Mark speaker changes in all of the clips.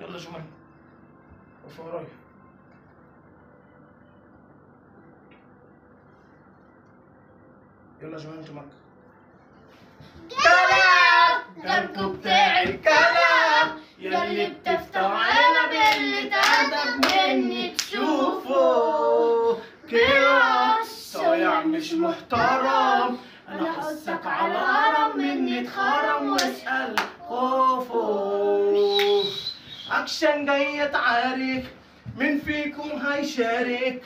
Speaker 1: يلا جمال وقف ورايا يلا جمال انت مكة
Speaker 2: كلام جابكوا بتاع الكلام يلي بتفتحنا باللي تأدب مني تشوفه
Speaker 1: كده صايع مش محترم انا حسك على هرم مني اتخرم واسأل خوفه اكشن جاي اتعارك مين فيكم هيشارك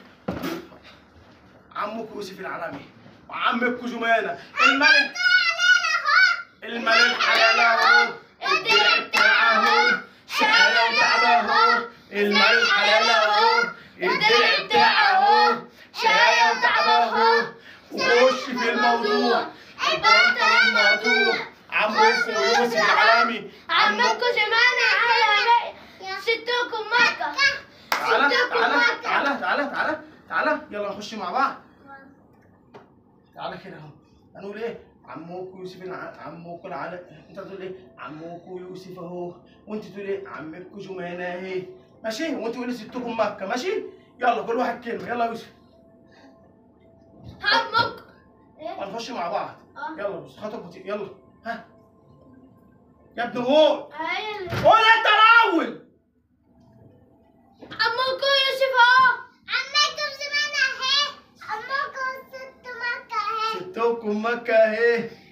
Speaker 1: عمك يوسف العالمي وعمك جمانة الملك المال الحلال اهو الدرع بتاعه شقاية وتعبه المال الحلال اهو الدرع بتاعه شقاية وتعبه وخش في الموضوع البطل الموضوع عمك يوسف العالمي
Speaker 2: عمكوا جمانة على بقى ستكم مكة
Speaker 1: تعالى
Speaker 2: ستكم
Speaker 1: تعالى
Speaker 2: مكة
Speaker 1: تعالى تعالى تعالى تعالى يلا نخش مع بعض تعالى كده اهو هنقول ايه عموك يوسف الع... عموك العلا انت تقول ايه عموك يوسف اهو وانت تقول ايه عمك جمانة اهي ماشي وانت تقولي ستكم مكة ماشي يلا كل واحد كلمة يلا يا يوسف
Speaker 2: عمك ايه
Speaker 1: هنخش مع بعض
Speaker 2: اه
Speaker 1: يلا بص خطوة بطيء يلا ها يا ابن قول
Speaker 2: ايوه
Speaker 1: قول انت الاول
Speaker 2: عمكوا يوسف اهو عمكم زمان اهي عمكم ست مكة اهي
Speaker 1: ستكم مكة اهي